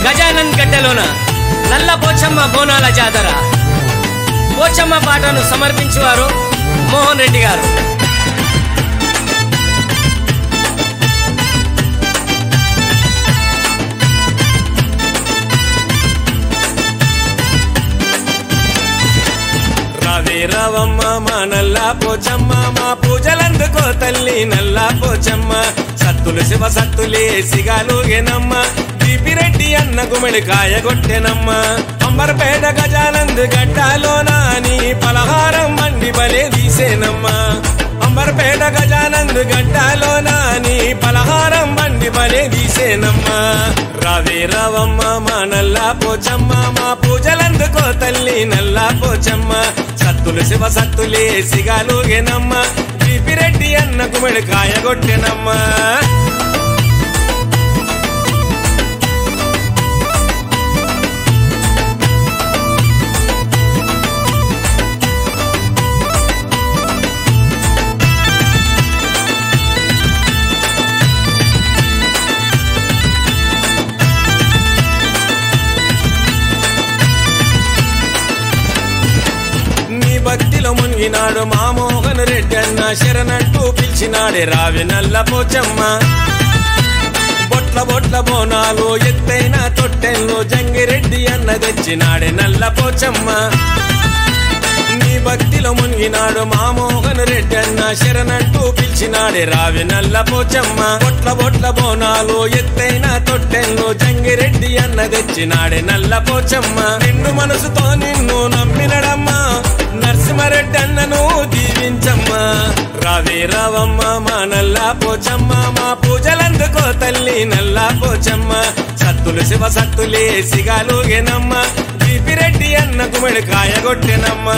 గజానన్ గడ్డలోన నల్ల పోచమ్మ బోనాల జాతర పోచమ్మ పాటను సమర్పించేవారు మోహన్ రెడ్డి గారు రావే రావమ్మ మా నల్లా పోచమ్మ మా పూజలందుకో తల్లి నల్లా పోచమ్మ సత్తులు శివ సత్తులే సిగాలుగెనమ్మ దీపిరెడ్డి అన్న గుమిడి కాయ కొట్టెనమ్మ అంబర్పేట గజానంద్ గడ్డాలోన నీ పలహారం మండి బలే తీసేనమ్మ అంబర్పేట గజానంద్ గడ్డాలోన నీ పలహారం బండి బలే తీసేనమ్మ రావే రావమ్మ మా నల్లా పోచమ్మ మా పూజలందుకో తల్లి నల్లా పోచమ్మ సత్తులు శివ సత్తులే సిగాలుగెనమ్మ దీపిరెడ్డి అన్న కుమిడి కాయ కొట్టెనమ్మ నీ భక్తిలో మునిగినాడు మా మోహన్ రెడ్డి అన్న శరణట్టు పిలిచినాడే రావి నల్ల పోచమ్మ బొట్ల బొట్ల బోనాలు ఎత్తైన తొట్టెల్లో జంగిరెడ్డి అన్న తెచ్చినాడే నల్ల పోచమ్మ నీ భక్తిలో మునిగినాడు మా మోహన్ రెడ్డి అన్న శరణట్టు పిలిచినాడే రావి నల్ల పోచమ్మ బొట్ల బొట్ల బోనాలు ఎత్తైన తొట్టెల్లో జంగిరెడ్డి అన్న తెచ్చినాడే నల్ల పోచమ్మ నిన్ను మనసుతో నిన్ను నమ్మినడమ్మా నరసింహారెడ్డి అన్నను దీవించమ్మా రావే రావమ్మ మా నల్లా పోచమ్మ మా పూజలందుకో తల్లి నల్లా పోచమ్మ సత్తులు శివ సత్తులే సిగాలుగెనమ్మ దీపిరెడ్డి అన్న కుమిడి కాయ కొట్టెనమ్మా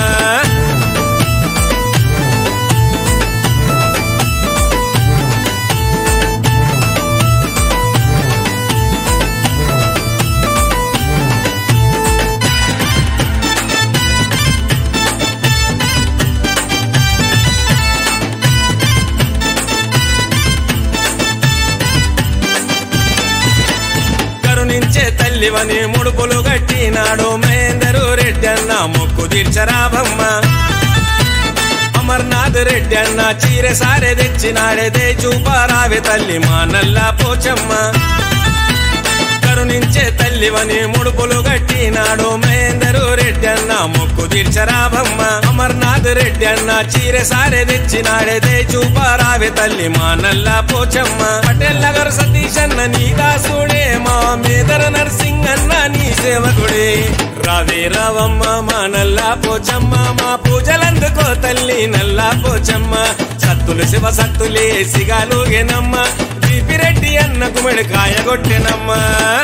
కరుణించే తల్లివని ముడుపులు గట్టినాడు మహేందరు రెడ్డి అన్న మొక్కు తీర్చరాబమ్మ అమర్నాథ్ రెడ్డి అన్న చీర సారె తెచ్చినాడే దే చూపారావి తల్లి మా నల్లా పోచమ్మ కరుణించే తల్లివని ముడుపులు గట్టినాడు మహేందరు రెడ్డి అన్న మొక్కు తీర్చరాబమ్మ అమర్నాథ్ రెడ్డి అన్న చీర సారె తెచ్చినాడే దే చూపారావి తల్లి మా నల్లా పోచమ్మ పటేల్ నగర్ సతీష్ అన్న నీ దాసుడే మా మేదర నర్సింగ్ అన్న నీ సేవకుడే రావే రావమ్మ మా నల్లా పోచమ్మ మా పూజలందుకో తల్లి నల్లా పోచమ్మ సత్తులు శివ సత్తులే సిగాలుగెనమ్మ దీపిరెడ్డి అన్న కుమిడి కాయ కొట్టెనమ్మా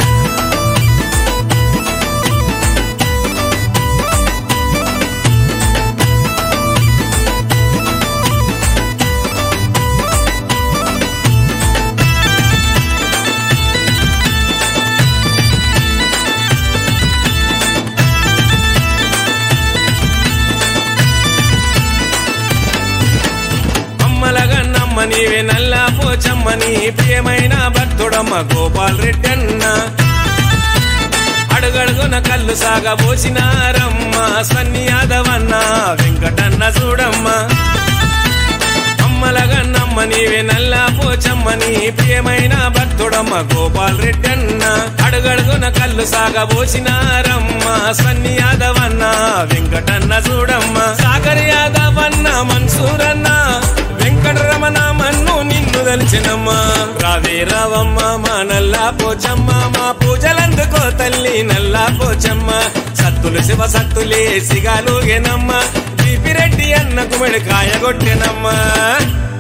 అమ్మలగన్నమ్మ నీవే నల్లా పోచమ్మ నీ ప్రియమైన భక్తుడమ్మ గోపాల్ రెడ్డి అన్న అడుగడుగున కళ్ళు సాగబోసినారమ్మ సన్ని యాదవన్న వెంకటన్న చూడమ్మ అమ్మలగన్నమ్మ నీవే నల్లా పోచమ్మ నీ ప్రియమైన భక్తుడమ్మ గోపాల్ రెడ్డి అన్న అడుగడుగున కళ్ళు సాగబోసినారమ్మ సన్ని యాదవన్న వెంకటన్న చూడమ్మ సాగర్ యాదవన్న మన్సూరన్న వెంకటరమణ మన్ను నిన్ను దలిచినమ్మా రావే రావమ్మ మా నల్లా పోచమ్మ మా పూజలందుకో తల్లి నల్లా పోచమ్మ సత్తులు శివ సత్తులే సిగాలుగెనమ్మ దీపిరెడ్డి అన్న కుమిడి కాయ కొట్టెనమ్మా